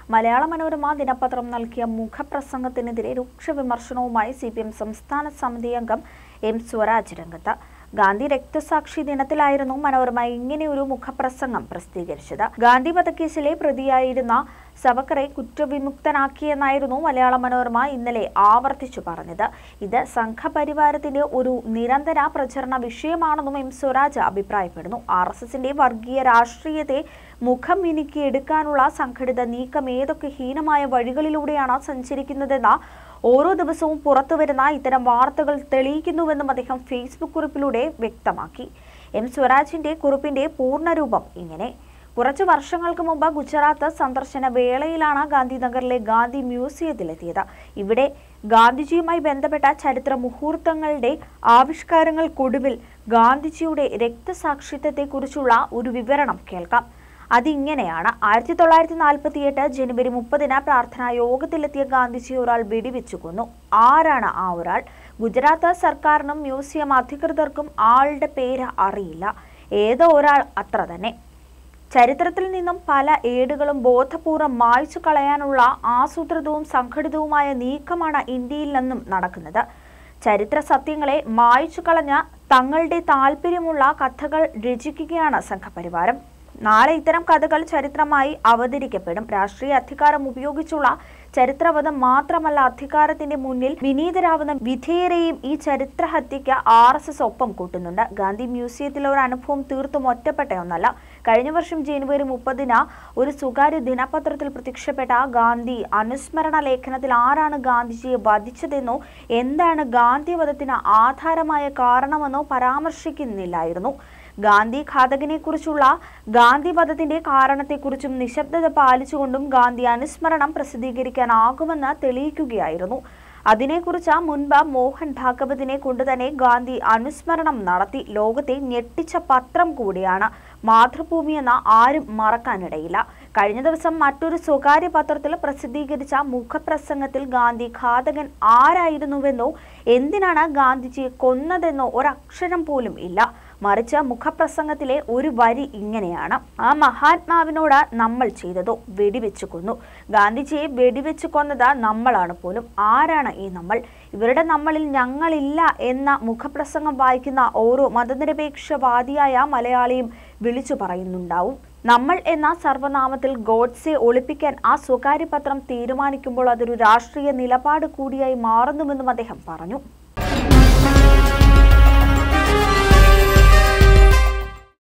മലയാള മനോരമ ദിനപത്രം നൽകിയ മുഖപ്രസംഗത്തിനെതിരെ രൂക്ഷ വിമർശനവുമായി സി പി എം സംസ്ഥാന സമിതി അംഗം എം സ്വരാജ് രംഗത്ത് ഗാന്ധി രക്തസാക്ഷി ദിനത്തിലായിരുന്നു മനോരമ ഇങ്ങനെയൊരു മുഖപ്രസംഗം പ്രസിദ്ധീകരിച്ചത് ഗാന്ധി വധക്കേസിലെ പ്രതിയായിരുന്ന സവക്കറെ കുറ്റവിമുക്തനാക്കിയെന്നായിരുന്നു മലയാള മനോരമ ഇന്നലെ ആവർത്തിച്ചു പറഞ്ഞത് ഇത് സംഘപരിവാരത്തിന്റെ ഒരു നിരന്തര പ്രചരണ വിഷയമാണെന്നും എം സ്വരാജ് അഭിപ്രായപ്പെടുന്നു ആർ എസ് എസിന്റെ വർഗീയ രാഷ്ട്രീയത്തെ മുഖം മിനുക്കിയെടുക്കാനുള്ള സംഘടിത നീക്കം ഏതൊക്കെ ഹീനമായ വഴികളിലൂടെയാണ് സഞ്ചരിക്കുന്നതെന്ന ഓരോ ദിവസവും പുറത്തുവരുന്ന ഇത്തരം വാർത്തകൾ തെളിയിക്കുന്നുവെന്നും അദ്ദേഹം ഫേസ്ബുക്ക് കുറിപ്പിലൂടെ വ്യക്തമാക്കി എം സ്വരാജിന്റെ കുറിപ്പിന്റെ പൂർണ്ണരൂപം ഇങ്ങനെ കുറച്ചു വർഷങ്ങൾക്ക് മുമ്പ് ഗുജറാത്ത് സന്ദർശന വേളയിലാണ് ഗാന്ധിനഗറിലെ ഗാന്ധി മ്യൂസിയത്തിലെത്തിയത് ഇവിടെ ഗാന്ധിജിയുമായി ബന്ധപ്പെട്ട ചരിത്ര മുഹൂർത്തങ്ങളുടെ ആവിഷ്കാരങ്ങൾക്കൊടുവിൽ ഗാന്ധിജിയുടെ രക്തസാക്ഷിത്വത്തെക്കുറിച്ചുള്ള ഒരു വിവരണം കേൾക്കാം അതിങ്ങനെയാണ് ആയിരത്തി തൊള്ളായിരത്തി നാൽപ്പത്തി എട്ട് ജനുവരി മുപ്പതിന് പ്രാർത്ഥനാ യോഗത്തിലെത്തിയ ഗാന്ധിജി ഒരാൾ വെടിവെച്ചു കൊന്നു ആരാണ് ആ ഒരാൾ ഗുജറാത്ത് സർക്കാരിനും മ്യൂസിയം അധികൃതർക്കും ആളുടെ പേര് അറിയില്ല ഏതോ ഒരാൾ അത്ര തന്നെ ചരിത്രത്തിൽ നിന്നും പല ഏടുകളും ബോധപൂർവം മായ്ച്ചു കളയാനുള്ള ആസൂത്രിതവും സംഘടിതവുമായ നീക്കമാണ് ഇന്ത്യയിൽ നിന്നും നടക്കുന്നത് ചരിത്ര സത്യങ്ങളെ മായ്ച്ചു കളഞ്ഞ തങ്ങളുടെ താല്പര്യമുള്ള കഥകൾ രചിക്കുകയാണ് സംഘപരിവാരം നാളെ ഇത്തരം കഥകൾ ചരിത്രമായി അവതരിക്കപ്പെടും രാഷ്ട്രീയ അധികാരം ഉപയോഗിച്ചുള്ള ചരിത്രവധം മാത്രമല്ല അധികാരത്തിന്റെ മുന്നിൽ വിനീതരാവുന്ന വിധേയരെയും ഈ ചരിത്രഹത്യയ്ക്ക് ആർ എസ് എസ് ഒപ്പം കൂട്ടുന്നുണ്ട് ഗാന്ധി മ്യൂസിയത്തിലെ ഒരു അനുഭവം തീർത്തും ഒറ്റപ്പെട്ട ഒന്നല്ല കഴിഞ്ഞ വർഷം ജനുവരി മുപ്പതിന് ഒരു സ്വകാര്യ ദിനപത്രത്തിൽ പ്രത്യക്ഷപ്പെട്ട ഗാന്ധി അനുസ്മരണ ലേഖനത്തിൽ ആരാണ് ഗാന്ധിജിയെ വധിച്ചതെന്നോ എന്താണ് ഗാന്ധി വധത്തിന് ആധാരമായ കാരണമെന്നോ പരാമർശിക്കുന്നില്ലായിരുന്നു ഗാന്ധി ഘാതകനെ കുറിച്ചുള്ള ഗാന്ധി വധത്തിന്റെ കാരണത്തെക്കുറിച്ചും നിശബ്ദത പാലിച്ചുകൊണ്ടും ഗാന്ധി അനുസ്മരണം പ്രസിദ്ധീകരിക്കാനാകുമെന്ന് തെളിയിക്കുകയായിരുന്നു അതിനെക്കുറിച്ച് മുൻപ് മോഹൻ ഭാഗവതിനെ കൊണ്ടുതന്നെ ഗാന്ധി അനുസ്മരണം നടത്തി ലോകത്തെ ഞെട്ടിച്ച പത്രം കൂടിയാണ് മാതൃഭൂമി എന്ന ആരും മറക്കാനിടയില്ല കഴിഞ്ഞ ദിവസം മറ്റൊരു സ്വകാര്യ പത്രത്തിൽ പ്രസിദ്ധീകരിച്ച മുഖപ്രസംഗത്തിൽ ഗാന്ധി ഘാതകൻ ആരായിരുന്നുവെന്നോ എന്തിനാണ് ഗാന്ധിജിയെ കൊന്നതെന്നോ ഒരക്ഷരം പോലും ഇല്ല മറിച്ച് മുഖപ്രസംഗത്തിലെ ഒരു വരി ഇങ്ങനെയാണ് ആ മഹാത്മാവിനോട് നമ്മൾ ചെയ്തതോ വെടിവെച്ചു കൊന്നു ഗാന്ധിജിയെ വെടിവെച്ചു കൊന്നത് നമ്മളാണ് പോലും ആരാണ് ഈ നമ്മൾ ഇവരുടെ നമ്മളിൽ ഞങ്ങളില്ല എന്ന മുഖപ്രസംഗം വായിക്കുന്ന ഓരോ മതനിരപേക്ഷവാദിയായ മലയാളിയും വിളിച്ചു പറയുന്നുണ്ടാവും നമ്മൾ എന്ന സർവനാമത്തിൽ ഗോഡ്സെ ഒളിപ്പിക്കാൻ ആ സ്വകാര്യ പത്രം തീരുമാനിക്കുമ്പോൾ അതൊരു രാഷ്ട്രീയ നിലപാട് കൂടിയായി മാറുന്നുവെന്നും അദ്ദേഹം പറഞ്ഞു